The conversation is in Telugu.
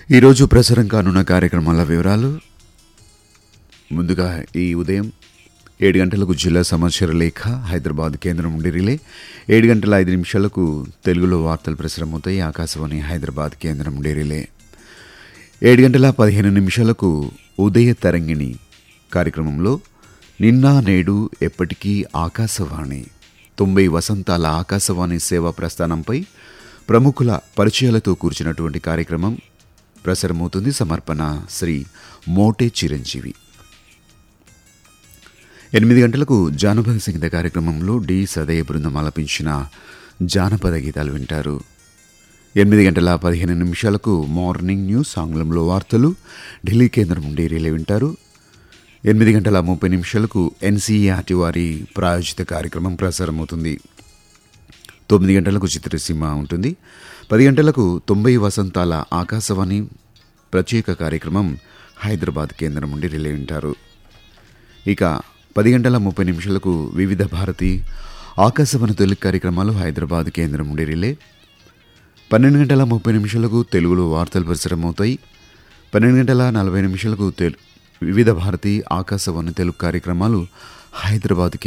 ఈరోజు ప్రసారం కానున్న కార్యక్రమాల వివరాలు ముందుగా ఈ ఉదయం ఏడు గంటలకు జిల్లా సమాచార లేఖ హైదరాబాద్ కేంద్రం నుండి రిలే ఏడు గంటల ఐదు నిమిషాలకు తెలుగులో వార్తలు ప్రసారమవుతాయి ఆకాశవాణి హైదరాబాద్ కేంద్రం నుండి రిలే ఏడు గంటల పదిహేను నిమిషాలకు ఉదయ తరంగిణి కార్యక్రమంలో నిన్న నేడు ఎప్పటికీ ఆకాశవాణి తొంభై వసంతాల ఆకాశవాణి సేవా ప్రస్థానంపై ప్రముఖుల పరిచయాలతో కూర్చున్నటువంటి కార్యక్రమం ప్రసారమవుతుంది సమర్పణ శ్రీ మోటే చిరంజీవి ఎనిమిది గంటలకు జానపద సంగీత కార్యక్రమంలో డి సదయ బృందం ఆలపించిన జానపద గీతాలు వింటారు ఎనిమిది గంటల పదిహేను నిమిషాలకు మార్నింగ్ న్యూస్ ఆంగ్లంలో వార్తలు ఢిల్లీ కేంద్రం నుండి రిలే వింటారు ఎనిమిది గంటల ముప్పై నిమిషాలకు ఎన్సీఆర్టీ వారి ప్రాయోజిత కార్యక్రమం ప్రసారమవుతుంది తొమ్మిది గంటలకు చిత్రసీమ ఉంటుంది పది గంటలకు తొంభై వసంతాల ఆకాశవాణి ప్రత్యేక కార్యక్రమం హైదరాబాద్ కేంద్రం నుండి రిలే వింటారు ఇక పది గంటల ముప్పై నిమిషాలకు వివిధ భారతి ఆకాశవాణి తొలి కార్యక్రమాలు హైదరాబాద్ కేంద్రం నుండి రిలే పన్నెండు గంటల ముప్పై నిమిషాలకు తెలుగులో వార్తలు ప్రసారమవుతాయి పన్నెండు గంటల నలభై నిమిషాలకు తెలు వివిధ భారతి ఆకాశవాణి తెలుగు కార్యక్రమాలు హైదరాబాద్